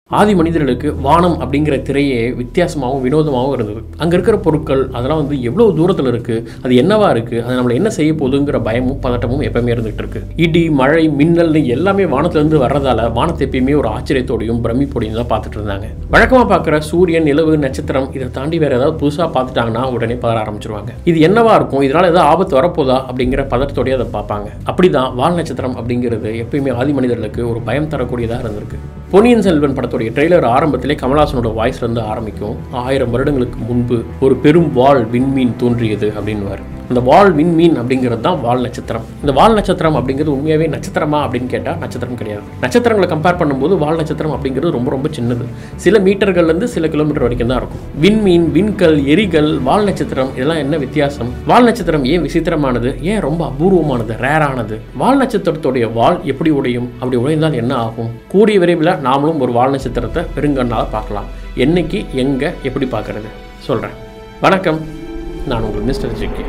ஆதி மனிதர்களுக்கு வானம் அப்படிங்கிற திரையே வித்தியாசமாகவும் வினோதமாகவும் இருந்தது அங்கே இருக்கிற பொருட்கள் அதெல்லாம் வந்து எவ்வளோ தூரத்தில் இருக்குது அது என்னவா இருக்குது அது நம்மளை என்ன செய்ய போகுதுங்கிற பயமும் பதட்டமும் எப்பவுமே இருந்துகிட்டு இருக்கு இடி மழை மின்னல்னு எல்லாமே வானத்திலேருந்து வர்றதால வானத்தை எப்பயுமே ஒரு ஆச்சரியத்தோடையும் பிரமிப்போடையும் தான் பார்த்துட்டு இருந்தாங்க வழக்கமாக பார்க்குற சூரியன் நிலவு நட்சத்திரம் இதை தாண்டி வேற ஏதாவது புதுசாக பார்த்துட்டாங்கன்னா உடனே பதற ஆரம்பிச்சிருவாங்க இது என்னவா இருக்கும் இதனால் ஏதாவது ஆபத்து வரப்போதா அப்படிங்கிற பதட்டத்தோடய அதை பார்ப்பாங்க அப்படிதான் வால் நட்சத்திரம் அப்படிங்கிறது எப்பயுமே ஆதி மனிதர்களுக்கு ஒரு பயம் தரக்கூடியதாக இருந்திருக்கு பொன்னியின் செல்வன் படத்துடைய ட்ரெய்லர் ஆரம்பத்திலே கமலஹாசனோட வாய்ஸ்ல இருந்து ஆரம்பிக்கும் ஆயிரம் வருடங்களுக்கு முன்பு ஒரு பெரும் வால் விண்மீன் தோன்றியது அப்படின்னுவார் அந்த வால் விண்மீன் அப்படிங்கிறது தான் வால் நட்சத்திரம் இந்த வால் நட்சத்திரம் அப்படிங்கிறது உண்மையாகவே நட்சத்திரமா அப்படின்னு கேட்டால் நட்சத்திரம் கிடையாது நட்சத்திரங்களை கம்பேர் பண்ணும்போது வால் நட்சத்திரம் அப்படிங்கிறது ரொம்ப ரொம்ப சின்னது சில மீட்டர்கள்லேருந்து சில கிலோமீட்டர் வரைக்கும் தான் இருக்கும் விண்மீன் விண்கல் எரிகல் வால் நட்சத்திரம் இதெல்லாம் என்ன வித்தியாசம் வால் நட்சத்திரம் ஏன் விசித்திரமானது ஏன் ரொம்ப அபூர்வமானது ரேரானது வால் நட்சத்திரத்துடைய வால் எப்படி உடையும் அப்படி உடைந்தால் என்ன ஆகும் கூடிய விரைவில் நாமளும் ஒரு வால் நட்சத்திரத்தை பெருங்கண்ணால் பார்க்கலாம் என்னைக்கு எங்கே எப்படி பார்க்கறது சொல்கிறேன் வணக்கம் நான் உங்கள் மிஸ்டர் ஜிகே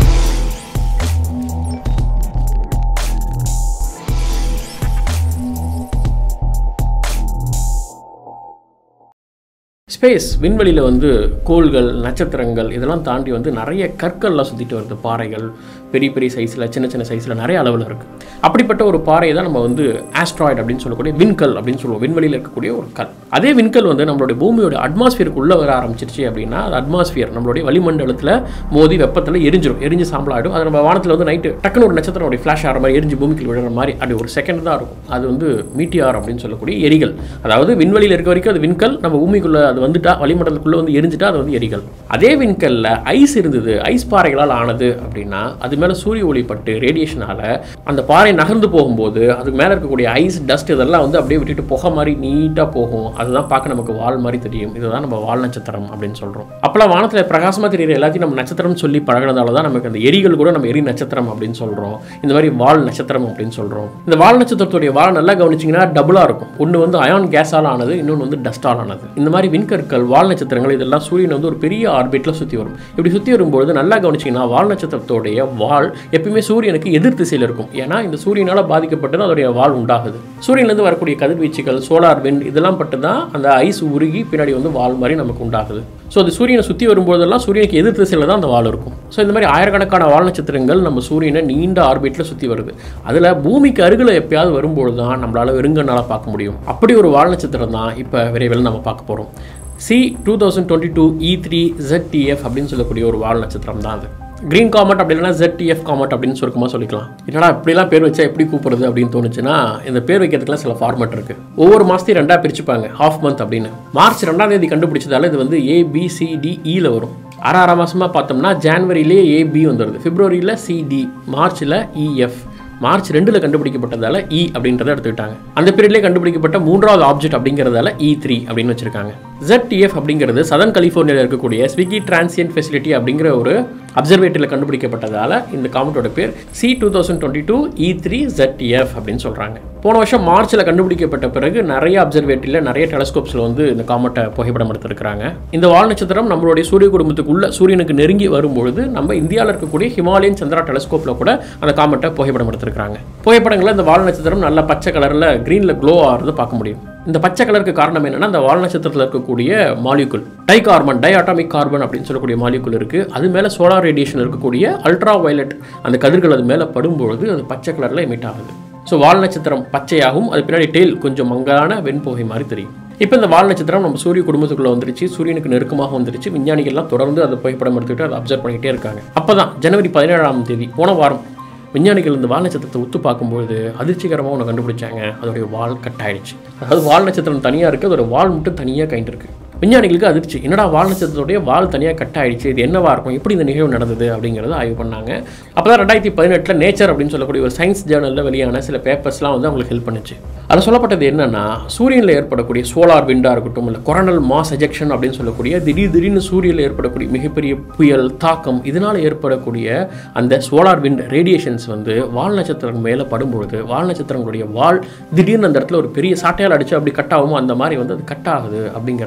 ஸ்பேஸ் விண்வெளியில் வந்து கோள்கள் நட்சத்திரங்கள் இதெல்லாம் தாண்டி வந்து நிறைய கற்கள்லாம் சுற்றிட்டு வருது பாறைகள் பெரிய பெரிய சைஸில் சின்ன சின்ன சைஸில் நிறைய அளவில் இருக்குது அப்படிப்பட்ட ஒரு பாறையை தான் நம்ம வந்து ஆஸ்ட்ராய்டு அப்படின்னு சொல்லக்கூடிய விண்கல் அப்படின்னு சொல்லுவோம் விண்வெளியில் இருக்கக்கூடிய ஒரு கல் அதே விண்கல் வந்து நம்மளுடைய பூமியோட அட்மாஸ்பியருக்கு உள்ளே வர ஆரம்பிச்சிருச்சு அப்படின்னா அது அட்மாஸ்பியர் நம்மளுடைய வளிமண்டலத்தில் மோதி வெப்பத்தில் எரிஞ்சிரும் எரிஞ்சு சாம்பலாயிடும் அது நம்ம வானத்தில் வந்து நைட்டு டக்குனு ஒரு நட்சத்திரம் அப்படி ஃப்ளாஷ் ஆகிற மாதிரி எரிஞ்சு பூமிக்கு விழுற மாதிரி அப்படி ஒரு செகண்ட் தான் இருக்கும் அது வந்து மீட்டியார் அப்படின்னு சொல்லக்கூடிய எரிகள் அதாவது விண்வெளியில் இருக்க வரைக்கும் அது விண்கல் நம்ம பூமிக்குள்ளே அது வந்துட்டா வளிமண்டலத்துக்குள்ளே வந்து எரிஞ்சிட்டா அது வந்து எரிகள் அதே விண்கல்ல ஐஸ் இருந்தது ஐஸ் பாறைகளால் ஆனது அப்படின்னா அது மேலே சூரிய ஒளி பட்டு ரேடியேஷனால அந்த பாறை நகர்ந்து போகும்போது அதுக்கு மேலே இருக்கக்கூடிய ஐஸ் டஸ்ட் இதெல்லாம் வந்து அப்படியே விட்டுட்டு புகை மாதிரி நீட்டாக போகும் அதுதான் பார்க்க நமக்கு வால் மாதிரி தெரியும் இதுதான் நம்ம வால் நட்சத்திரம் அப்படின்னு சொல்கிறோம் அப்போலாம் வானத்தில் பிரகாசமாக தெரியுற எல்லாத்தையும் நம்ம நட்சத்திரம் சொல்லி பழகினதால தான் நமக்கு அந்த எரிகள் கூட நம்ம எரி நட்சத்திரம் அப்படின்னு சொல்கிறோம் இந்த மாதிரி வால் நட்சத்திரம் அப்படின்னு சொல்கிறோம் இந்த வால் நட்சத்திரத்துடைய வால் நல்லா கவனிச்சிங்கன்னா டபுளாக இருக்கும் ஒன்று வந்து அயான் கேஸால் ஆனது இன்னொன்று வந்து டஸ்டால் ஆனது இந்த மாதிரி விண்கற்கள் வால் நட்சத்திரங்கள் இதெல்லாம் சூரியன் வந்து ஒரு பெரிய ஆர்பிட்டில் சுற்றி வரும் இப்படி சுற்றி வரும்பொழுது நல்லா கவனிச்சிங்கன்னா வால் நட்சத்திரத்துடைய வால் எப்பயுமே சூரியனுக்கு எதிர் திசையில் இருக்கும் ஏன்னா இந்த சூரியனால் பாதிக்கப்பட்டு அதோடைய வால் உண்டாகுது சூரியன்லேருந்து வரக்கூடிய கதிர்வீச்சுகள் சோலார் விண்ட் இதெல்லாம் பட்டு தான் அந்த ஐஸ் உருகி பின்னாடி வந்து வால் மாதிரி நமக்கு உண்டாகுது ஸோ அது சூரியனை சுற்றி வரும்போதெல்லாம் சூரியனுக்கு எதிர் திசையில் தான் அந்த வால் இருக்கும் ஸோ இந்த மாதிரி ஆயிரக்கணக்கான வால் நட்சத்திரங்கள் நம்ம சூரியனை நீண்ட ஆர்பிட்டில் சுற்றி வருது அதில் பூமிக்கு அருகில் எப்பயாவது வரும்பொழுது தான் நம்மளால் வெறுங்கண்ணால் பார்க்க முடியும் அப்படி ஒரு வால் நட்சத்திரம் தான் இப்போ விரைவில் நம்ம பார்க்க போகிறோம் C two thousand twenty two E three ZTF அப்படின்னு சொல்லக்கூடிய ஒரு வால் நட்சத்திரம் தான் அது கிரீன் காமெட் அப்படி இல்லைனா ZTF காமெட் அப்படின்னு சுருக்கமாக சொல்லிக்கலாம் என்னடா இப்படிலாம் பேர் வச்சா எப்படி கூப்பிடுறது அப்படின்னு தோணுச்சுன்னா இந்த பேர் வைக்கிறதுக்குலாம் சில ஃபார்மேட் இருக்குது ஒவ்வொரு மாதத்தையும் ரெண்டாக பிரிச்சுப்பாங்க ஹாஃப் மந்த் அப்படின்னு மார்ச் ரெண்டாம் தேதி கண்டுபிடிச்சதால இது வந்து ஏபிசிடிஇயில் வரும் அரை அரை மாதமாக பார்த்தோம்னா ஜான்வரியிலே ஏபி வந்துடுது பிப்ரவரியில் சிடி மார்ச்சில் இஎஃப் மார்ச் ரெண்டில் கண்டுபிடிக்கப்பட்டதால இ அப்படின்றத எடுத்துக்கிட்டாங்க அந்த பீரியட்லேயே கண்டுபிடிக்கப்பட்ட மூன்றாவது ஆப்ஜெக்ட் அப்படிங்கிறதால இ த்ரீ அப்படின்னு வச்சிருக்காங்க ZTF அப்படிங்கிறது சதன் கலிஃபோர்னியாவில் இருக்கக்கூடிய ஸ்விக்கி டிரான்சியன்ட் ஃபெசிலிட்டி அப்படிங்கிற ஒரு அப்சர்வேட்டரியில் கண்டுபிடிக்கப்பட்டதால இந்த காமெட்டோட பேர் C two thousand twenty two E three ZTF அப்படின்னு சொல்கிறாங்க போன வருஷம் மார்ச்சில் கண்டுபிடிக்கப்பட்ட பிறகு நிறைய அப்சர்வேட்டரியில் நிறைய டெலஸ்கோப்ஸில் வந்து இந்த காமெட்டை புகைப்படம் எடுத்திருக்கிறாங்க இந்த வால் நட்சத்திரம் நம்மளுடைய சூரிய குடும்பத்துக்குள்ள சூரியனுக்கு நெருங்கி வரும்பொழுது நம்ம இந்தியாவில் இருக்கக்கூடிய ஹிமாலயன் சந்திரா டெலஸ்கோப்பில் கூட அந்த காமெட்டை புகைப்படம் எடுத்திருக்கிறாங்க புகைப்படங்களில் இந்த வால் நட்சத்திரம் நல்ல பச்சை கலரில் க்ரீனில் க்ளோ ஆகிறது பார்க்க முடியும் இந்த பச்சை கலருக்கு காரணம் என்னன்னா அந்த வால் நட்சத்திரத்தில் இருக்கக்கூடிய molecule di carbon di atomic carbon அப்படின்னு சொல்லக்கூடிய மாலிகுல் இருக்கு அது மேலே சோலார் ரேடியேஷன் இருக்கக்கூடிய அல்ட்ரா வயலட் அந்த கதிர்கள் அது மேலே படும்பொழுது அது பச்சை கலரில் எமிட் ஆகுது ஸோ வால் நட்சத்திரம் பச்சையாகும் அது பின்னாடி டெயில் கொஞ்சம் மங்கலான வெண்புகை மாதிரி தெரியும் இப்போ இந்த வால் நட்சத்திரம் நம்ம சூரிய குடும்பத்துக்குள்ள வந்துருச்சு சூரியனுக்கு நெருக்கமாக வந்துருச்சு விஞ்ஞானிகள்லாம் தொடர்ந்து அதை புகைப்படம் எடுத்துக்கிட்டு அதை அப்சர்வ் பண்ணிக்கிட்டே இருக்காங்க அப்போ தான் ஜனவரி பதினேழாம் தேதி போன வாரம் விஞ்ஞானிகள் இந்த வால் நட்சத்திரத்தை உத்து பார்க்கும்போது அதிர்ச்சிகரமாக ஒன்று கண்டுபிடிச்சாங்க அதோடைய வால் கட் ஆயிடுச்சு அதாவது வால் நட்சத்திரம் தனியாக இருக்குது அதோட வால் மட்டும் தனியாக கைண்டு இருக்கு விஞ்ஞானிகளுக்கு அதிர்ச்சி என்னடா வால் நட்சத்திரத்துடைய வால் தனியாக கட் ஆயிடுச்சு இது என்னவா இருக்கும் எப்படி இந்த நிகழ்வு நடந்தது அப்படிங்கிறத ஆய்வு பண்ணாங்க அப்போ தான் ரெண்டாயிரத்தி பதினெட்டில் நேச்சர் அப்படின்னு சொல்லக்கூடிய ஒரு சயின்ஸ் ஜேர்னலில் வெளியான சில பேப்பர்ஸ்லாம் வந்து அவங்களுக்கு ஹெல்ப் பண்ணுச்சு அதில் சொல்லப்பட்டது என்னன்னா சூரியனில் ஏற்படக்கூடிய சோலார் விண்டாக இருக்கட்டும் இல்லை கொரனல் மாஸ் எஜெக்ஷன் அப்படின்னு சொல்லக்கூடிய திடீர் திடீர்னு சூரியனில் ஏற்படக்கூடிய மிகப்பெரிய புயல் தாக்கம் இதனால் ஏற்படக்கூடிய அந்த சோலார் விண்ட் ரேடியேஷன்ஸ் வந்து வால் நட்சத்திரம் மேலே படும்பொழுது வால் நட்சத்திரங்களுடைய வால் திடீர்னு அந்த இடத்துல ஒரு பெரிய சாட்டையால் அடிச்சு அப்படி கட் ஆகுமோ அந்த மாதிரி வந்து அது கட் ஆகுது அப்படிங்கிறத படிச்சுட்டு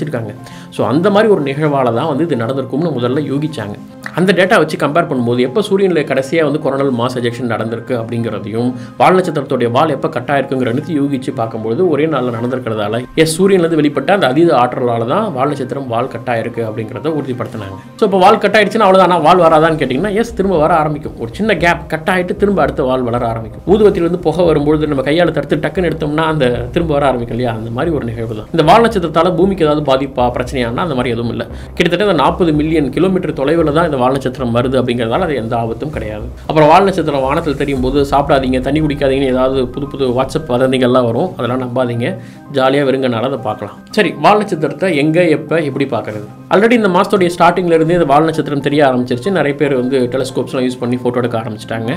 வச்சுருக்காங்க ஸோ அந்த மாதிரி ஒரு நிகழ்வால் தான் வந்து இது நடந்திருக்கும்னு முதல்ல யூகிச்சாங்க அந்த டேட்டா வச்சு கம்பேர் பண்ணும்போது எப்போ சூரியனில் கடைசியாக வந்து கொரோனல் மாஸ் எஜெக்ஷன் நடந்திருக்கு அப்படிங்கிறதையும் வால் நட்சத்திரத்துடைய வால் எப்போ கட்டாயிருக்குங்கிறத யூகிச்சு பார்க்கும்போது ஒரே நாளில் நடந்திருக்கிறதால எஸ் சூரியன்லேருந்து வெளிப்பட்ட அந்த அதீத ஆற்றலால் தான் வால் நட்சத்திரம் வால் கட்டாயிருக்கு அப்படிங்கிறத உறுதிப்படுத்தினாங்க ஸோ இப்போ வால் கட்டாயிடுச்சுன்னா அவ்வளோதான் ஆனால் வால் வராதான்னு கேட்டிங்கன்னா எஸ் திரும்ப வர ஆரம்பிக்கும் ஒரு சின்ன கேப் கட் ஆகிட்டு திரும்ப அடுத்த வால் வளர ஆரம்பிக்கும் ஊதுவத்திலிருந்து புகை வரும்பொழுது நம்ம கையால் தடுத்து டக்குன்னு எடுத்தோம்னா அந்த திரும்ப வர ஆரம்பிக்கும் இல்லையா அந்த மாதிரி ஒரு நிகழ்வு தான் இந்த வால் நட்சத்திரத்தால் பூமிக்கு ஏதாவது பாதிப்பா பிரச்சனையானா அந்த மாதிரி எதுவும் இல்லை கிட்டத்தட்ட இந்த நாற்பது மில்லியன் கிலோமீட்டர் தொலைவில் தான் இந்த வால் நட்சத்திரம் வருது அப்படிங்கிறதால அது எந்த ஆபத்தும் கிடையாது அப்புறம் வால் நட்சத்திரம் வானத்தில் தெரியும் போது சாப்பிடாதீங்க தண்ணி குடிக்காதீங்கன்னு ஏதாவது புது புது வாட்ஸ்அப் வதந்திகள்லாம் வரும் அதெல்லாம் நம்பாதீங்க ஜாலியாக வெறுங்கனால அதை பார்க்கலாம் சரி வால் நட்சத்திரத்தை எங்கே எப்போ எப்படி பார்க்கறது ஆல்ரெடி இந்த மாதத்துடைய ஸ்டார்டிங்ல இருந்தே இந்த வால் நட்சத்திரம் தெரிய ஆரம்பிச்சிருச்சு நிறைய பேர் வந்து டெலிஸ்கோப்ஸ்லாம் யூஸ் பண்ணி ஃபோட்டோ எடுக்க ஆரம்பிச்சிட்டாங்க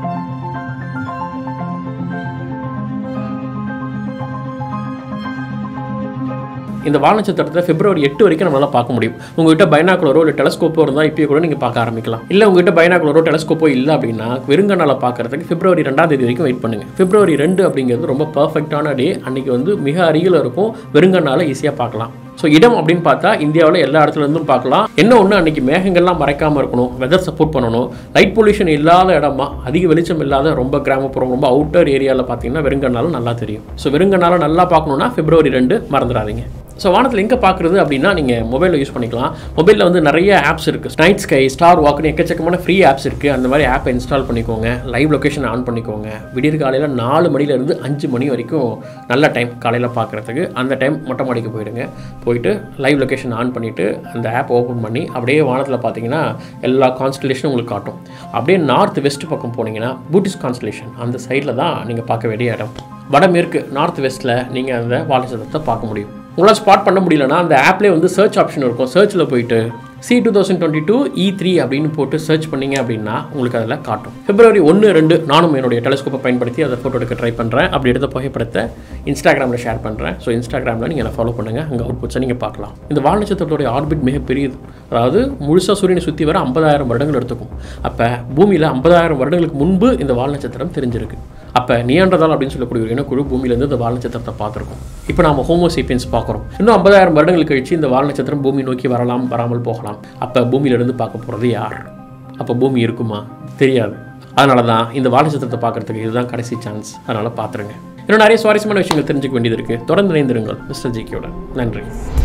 இந்த வால் நட்சத்திரத்தை பிப்ரவரி எட்டு வரைக்கும் நம்மளால பார்க்க முடியும் உங்ககிட்ட பைனாக்குலரோ இல்லை டெலஸ்கோப்போ இருந்தால் இப்பயே கூட நீங்கள் பார்க்க ஆரம்பிக்கலாம் இல்லை உங்ககிட்ட பைனாக்குலரோ டெலஸ்கோப்போ இல்லை அப்படின்னா வெறுங்கண்ணால பார்க்கறதுக்கு பிப்ரவரி ரெண்டாம் தேதி வரைக்கும் வெயிட் பண்ணுங்க பிப்ரவரி ரெண்டு அப்படிங்கிறது ரொம்ப பர்ஃபெக்டான டே அன்னைக்கு வந்து மிக அருகில் இருக்கும் வெறுங்கண்ணால ஈஸியாக பார்க்கலாம் ஸோ இடம் அப்படின்னு பார்த்தா இந்தியாவில் எல்லா இடத்துல இருந்தும் பார்க்கலாம் என்ன ஒன்று அன்னைக்கு மேகங்கள்லாம் மறைக்காமல் இருக்கணும் வெதர் சப்போர்ட் பண்ணணும் லைட் பொல்யூஷன் இல்லாத இடமா அதிக வெளிச்சம் இல்லாத ரொம்ப கிராமப்புறம் ரொம்ப அவுட்டர் ஏரியாவில் பார்த்தீங்கன்னா வெறுங்கண்ணாலும் நல்லா தெரியும் ஸோ வெறுங்கண்ணால நல்லா பார்க்கணுன்னா பிப்ரவரி ரெண்டு மறந்துடாதீங்க ஸோ வானத்தில் எங்கே பார்க்குறது அப்படின்னா நீங்கள் மொபைலில் யூஸ் பண்ணிக்கலாம் மொபைலில் வந்து நிறைய ஆப்ஸ் இருக்குது நைட் ஸ்கை ஸ்டார் வாக்னு எக்கச்சக்கமான ஃப்ரீ ஆப்ஸ் இருக்குது அந்த மாதிரி ஆப்பை இன்ஸ்டால் பண்ணிக்கோங்க லைவ் லொக்கேஷன் ஆன் பண்ணிக்கோங்க விடியற் காலையில் நாலு மணிலேருந்து அஞ்சு மணி வரைக்கும் நல்ல டைம் காலையில் பார்க்குறதுக்கு அந்த டைம் மொட்டை மாடிக்கு போயிடுங்க போயிட்டு லைவ் லொக்கேஷன் ஆன் பண்ணிவிட்டு அந்த ஆப் ஓப்பன் பண்ணி அப்படியே வானத்தில் பார்த்தீங்கன்னா எல்லா கான்ஸ்டலேஷனும் உங்களுக்கு காட்டும் அப்படியே நார்த் வெஸ்ட் பக்கம் போனீங்கன்னா பூட்டிஸ் கான்ஸ்டலேஷன் அந்த சைடில் தான் நீங்கள் பார்க்க வேண்டிய இடம் வடமேற்கு நார்த் வெஸ்ட்டில் நீங்கள் அந்த வாலிசதத்தை பார்க்க முடியும் உங்களால் ஸ்பாட் பண்ண முடியலன்னா அந்த ஆப்லேயே வந்து சர்ச் ஆப்ஷன் இருக்கும் சர்ச்சில் போயிட்டு C two thousand twenty two E three அப்படின்னு போட்டு சர்ச் பண்ணீங்க அப்படின்னா உங்களுக்கு அதில் காட்டும் பிப்ரவரி ஒன்று ரெண்டு நானும் என்னுடைய டெலிஸ்கோப்பை பயன்படுத்தி அதை ஃபோட்டோ எடுக்க ட்ரை பண்ணுறேன் அப்படி எடுத்த புகைப்படத்தை இன்ஸ்டாகிராமில் ஷேர் பண்ணுறேன் ஸோ இன்ஸ்டாகிராமில் நீங்கள் என்ன ஃபாலோ பண்ணுங்கள் அங்கே அவுட்புட்ஸை நீங்கள் பார்க்கலாம் இந்த வால் நட்சத்திரத்தோடைய ஆர்பிட் மிகப்பெரியது அதாவது முழுசாக சூரியனை சுற்றி வர ஐம்பதாயிரம் வருடங்கள் எடுத்துக்கும் அப்போ பூமியில் ஐம்பதாயிரம் வருடங்களுக்கு முன்பு இந்த வால் நட்சத்திரம் தெரிஞ்சிருக்கு அப்போ நியாண்டதால் அப்படின்னு சொல்லக்கூடிய ஒரு இனக்குழு பூமியிலேருந்து இந்த வால் நட்சத்திரத்தை பார்த்துருக்கோம் இப்போ நாம ஹோமோசேப்பியன்ஸ் பார்க்குறோம் இன்னும் ஐம்பதாயிரம் வருடங்கள் கழிச்சு இந்த வால் நட்சத்திரம் பூமி நோக்கி வரலாம் வராமல் போகலாம் அப்போ பூமியிலிருந்து பார்க்க போகிறது யார் அப்போ பூமி இருக்குமா தெரியாது அதனால தான் இந்த வால் நட்சத்திரத்தை பார்க்கறதுக்கு இதுதான் கடைசி சான்ஸ் அதனால் பார்த்துருங்க இன்னும் நிறைய சுவாரஸ்யமான விஷயங்கள் தெரிஞ்சுக்க வேண்டியது இருக்குது தொடர்ந்து இணைந்திருங்கள் மிஸ்டர் ஜிக்கியோட நன்றி